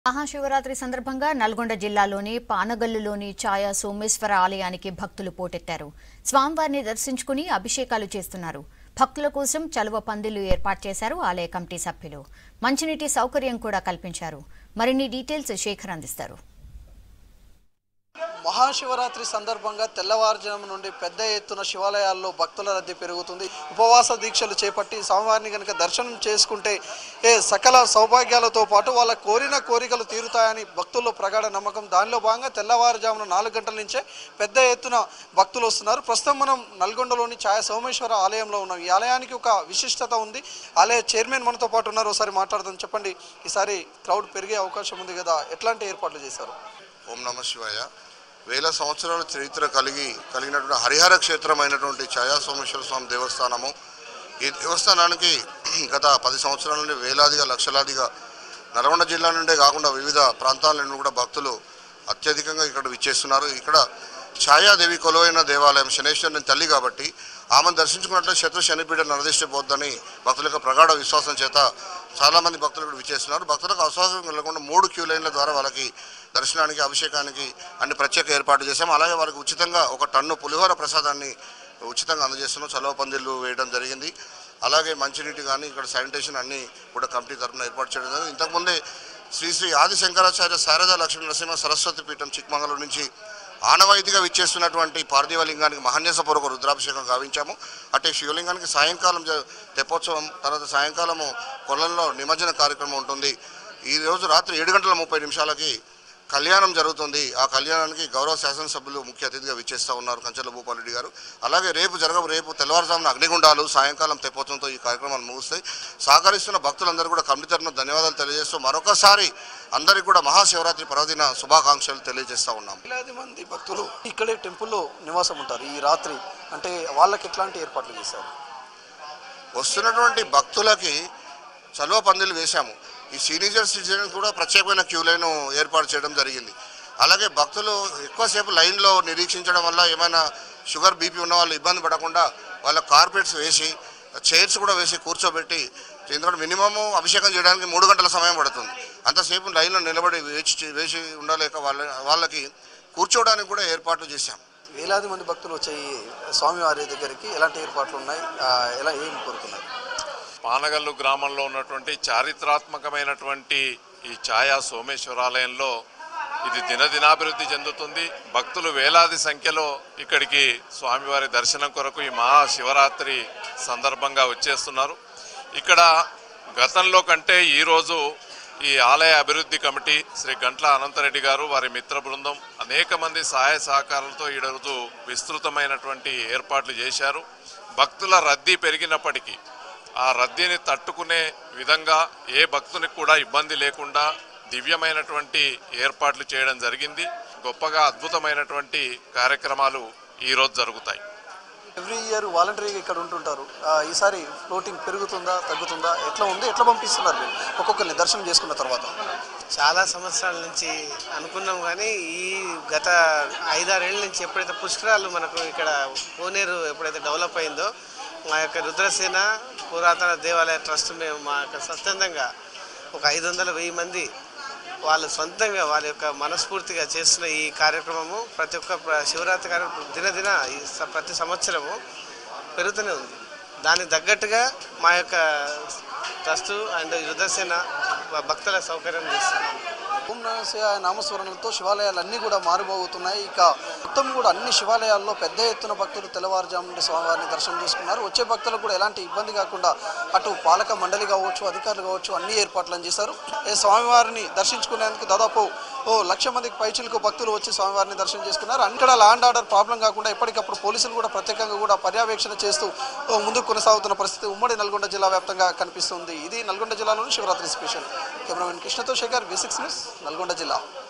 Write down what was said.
మహాశివరాత్రి సందర్భంగా నల్గొండ జిల్లాలోని పానగల్లులోని ఛాయా సోమేశ్వర ఆలయానికి భక్తులు పోటెత్తారు స్వామివారిని దర్శించుకుని అభిషేకాలు చేస్తున్నారు భక్తుల కోసం చలువ పందిళ్లు ఏర్పాటు చేశారు ఆలయ కమిటీ సభ్యులు మంచినీటి సౌకర్యం కూడా కల్పించారు మరిన్ని డీటెయిల్స్ శేఖర్ అందిస్తారు మహాశివరాత్రి సందర్భంగా తెల్లవారుజాము నుండి పెద్ద ఎత్తున శివాలయాల్లో భక్తుల రద్దీ పెరుగుతుంది ఉపవాస దీక్షలు చేపట్టి స్వామివారిని కనుక దర్శనం చేసుకుంటే ఏ సకల సౌభాగ్యాలతో పాటు వాళ్ళ కోరిన కోరికలు తీరుతాయని భక్తుల్లో ప్రగాఢ నమ్మకం దానిలో భాగంగా తెల్లవారుజామున నాలుగు గంటల నుంచే పెద్ద ఎత్తున భక్తులు వస్తున్నారు ప్రస్తుతం మనం నల్గొండలోని ఛాయ సోమేశ్వర ఆలయంలో ఉన్నాం ఈ ఆలయానికి ఒక విశిష్టత ఉంది ఆలయ చైర్మన్ మనతో పాటు ఉన్నారు ఒకసారి మాట్లాడదాం చెప్పండి ఈసారి క్రౌడ్ పెరిగే అవకాశం ఉంది కదా ఎట్లాంటి ఏర్పాట్లు చేశారు ఓం నమ శివాయ వేల సంవత్సరాల చరిత్ర కలిగి కలిగినటువంటి హరిహర క్షేత్రమైనటువంటి ఛాయా సోమేశ్వర స్వామి దేవస్థానము ఈ దేవస్థానానికి గత పది సంవత్సరాల నుండి వేలాదిగా లక్షలాదిగా నల్గొండ జిల్లా నుండే కాకుండా వివిధ ప్రాంతాల నుండి కూడా భక్తులు అత్యధికంగా ఇక్కడ విచ్చేస్తున్నారు ఇక్కడ ఛాయాదేవి కొలువైన దేవాలయం శనేశ్వరుని తల్లి కాబట్టి ఆమెను దర్శించుకున్నట్లే శత్రు శనిపీడ నరదిష్టిపోద్దని భక్తుల యొక్క ప్రగాఢ విశ్వాసం చేత చాలామంది భక్తులు ఇక్కడ విచ్చేస్తున్నారు భక్తులకు అవసరం కలగకుండా మూడు క్యూ లైన్ల ద్వారా వాళ్ళకి దర్శనానికి అభిషేకానికి అన్ని ప్రత్యేక ఏర్పాటు చేశాం అలాగే వారికి ఉచితంగా ఒక టన్ను పులిహోర ప్రసాదాన్ని ఉచితంగా అందజేస్తున్నాం చలవ పందిళ్ళు వేయడం జరిగింది అలాగే మంచినీటి కానీ ఇక్కడ శానిటేషన్ అన్ని కూడా కమిటీ తరఫున ఏర్పాటు చేయడం జరిగింది ఇంతకుముందే శ్రీ శ్రీ ఆది శంకరాచార్య శారదా లక్ష్మీ నరసింహ సరస్వతి పీఠం చిక్మంగళూరు నుంచి ఆనవాయితీగా విచ్చేస్తున్నటువంటి పార్థివలింగానికి మహన్యసపూర్వక రుద్రాభిషేకం గావించాము అటే శివలింగానికి సాయంకాలం జ- తెప్పోత్సవం తర్వాత సాయంకాలము కొలంలో నిమజ్జన కార్యక్రమం ఉంటుంది ఈ రోజు రాత్రి ఏడు గంటల ముప్పై నిమిషాలకి కళ్యాణం జరుగుతుంది ఆ కళ్యాణానికి గౌరవ శాసనసభ్యులు ముఖ్య అతిథిగా విచ్చేస్తూ ఉన్నారు కంచెల భూపాలరెడ్డి గారు అలాగే రేపు జరగ రేపు తెల్లవారుజామున అగ్నిగుండాలు సాయంకాలం తెప్పోత్సవంతో ఈ కార్యక్రమాలు ముగుస్తాయి సహకరిస్తున్న భక్తులందరూ కూడా కమిటీ తరఫున ధన్యవాదాలు తెలియజేస్తూ మరొకసారి అందరికీ కూడా మహాశివరాత్రి పర్వదిన శుభాకాంక్షలు తెలియజేస్తూ ఉన్నాం వేలాది మంది భక్తులు ఇక్కడే టెంపుల్లో నివాసం ఉంటారు ఈ రాత్రి అంటే వాళ్ళకి ఎట్లాంటి ఏర్పాట్లు చేశారు వస్తున్నటువంటి భక్తులకి చలువ పందిలు వేశాము ఈ సీనియర్ సిటిజన్ కూడా ప్రత్యేకమైన క్యూ లైన్ ఏర్పాటు చేయడం జరిగింది అలాగే భక్తులు ఎక్కువసేపు లైన్లో నిరీక్షించడం వల్ల ఏమైనా షుగర్ బీపీ ఉన్న వాళ్ళు ఇబ్బంది పడకుండా వాళ్ళ కార్పెట్స్ వేసి చైర్స్ కూడా వేసి కూర్చోబెట్టి ఎందుకంటే మినిమము అభిషేకం చేయడానికి మూడు గంటల సమయం పడుతుంది అంతసేపు లైన్లో నిలబడి వేచి వేసి ఉండలేక వాళ్ళ వాళ్ళకి కూర్చోవడానికి కూడా ఏర్పాట్లు చేశాం వేలాది మంది భక్తులు వచ్చే ఈ స్వామివారి దగ్గరికి ఎలాంటి ఏర్పాట్లు ఉన్నాయి ఆ, ఎలా ఏం కోరుతున్నారు పానగల్లు గ్రామంలో ఉన్నటువంటి చారిత్రాత్మకమైనటువంటి ఈ ఛాయా సోమేశ్వరాలయంలో ఇది దినదినాభివృద్ధి చెందుతుంది భక్తులు వేలాది సంఖ్యలో ఇక్కడికి స్వామివారి దర్శనం కొరకు ఈ మహాశివరాత్రి సందర్భంగా వచ్చేస్తున్నారు ఇక్కడ గతంలో కంటే ఈరోజు ఈ ఆలయ అభివృద్ధి కమిటీ శ్రీ గంట్ల అనంతరెడ్డి గారు వారి మిత్ర బృందం అనేక మంది సహాయ సహకారాలతో ఈరోజు విస్తృతమైనటువంటి ఏర్పాట్లు చేశారు భక్తుల రద్దీ పెరిగినప్పటికీ ఆ రద్దీని తట్టుకునే విధంగా ఏ భక్తునికి కూడా ఇబ్బంది లేకుండా దివ్యమైనటువంటి ఏర్పాట్లు చేయడం జరిగింది గొప్పగా అద్భుతమైనటువంటి కార్యక్రమాలు ఈరోజు జరుగుతాయి ఎవ్రీ ఇయర్ వాలంటరీగా ఇక్కడ ఉంటుంటారు ఆ, ఈసారి ఫ్లోటింగ్ పెరుగుతుందా తగ్గుతుందా ఎట్లా ఉంది ఎట్లా పంపిస్తున్నారు మీరు ఒక్కొక్కరిని దర్శనం చేసుకున్న తర్వాత చాలా సంవత్సరాల నుంచి అనుకున్నాం కానీ ఈ గత ఐదారేళ్ళ నుంచి ఎప్పుడైతే పుష్కరాలు మనకు ఇక్కడ కోనేరు ఎప్పుడైతే డెవలప్ అయిందో మా యొక్క రుద్రసేన పురాతన దేవాలయ ట్రస్ట్ మేము మా యొక్క స్వచ్ఛందంగా ఒక ఐదు వందల వెయ్యి మంది వాళ్ళు సొంతంగా వాళ్ళ యొక్క మనస్ఫూర్తిగా చేస్తున్న ఈ కార్యక్రమము ప్రతి ఒక్క ప్ర- శివరాత్రి కార్యక్రమం దినదిన ఈ స- ప్రతి సంవత్సరము పెరుగుతూనే ఉంది దానికి తగ్గట్టుగా మా యొక్క ట్రస్టు అండ్ రుద్రసేన భక్తుల సౌకర్యం చేస్తున్నాం ఓం నమః శివాయ నామస్మరణలతో శివాలయాలు అన్నీ కూడా మారుమోగుతున్నాయి ఇక మొత్తం కూడా అన్ని శివాలయాల్లో పెద్ద ఎత్తున భక్తులు తెల్లవారుజాము నుండి స్వామివారిని దర్శనం చేసుకున్నారు వచ్చే భక్తులకు కూడా ఎలాంటి ఇబ్బంది కాకుండా అటు పాలక మండలి కావచ్చు అధికారులు కావచ్చు అన్ని ఏర్పాట్లను చేశారు ఈ స్వామివారిని దర్శించుకునేందుకు దాదాపు ఓ లక్ష మందికి పైచిలకు భక్తులు వచ్చి స్వామివారిని దర్శనం చేసుకున్నారు అక్కడ ల్యాండ్ ఆర్డర్ ప్రాబ్లం కాకుండా ఎప్పటికప్పుడు పోలీసులు కూడా ప్రత్యేకంగా కూడా పర్యవేక్షణ చేస్తూ ఓ ముందుకు కొనసాగుతున్న పరిస్థితి ఉమ్మడి నల్గొండ జిల్లా వ్యాప్తంగా కనిపిస్తుంది ఇది నల్గొండ జిల్లాలోని శివరాత్రి స్పెషల్ కెమెరామెన్ కృష్ణతో Shekhar V six news Nalgonda జిల్లా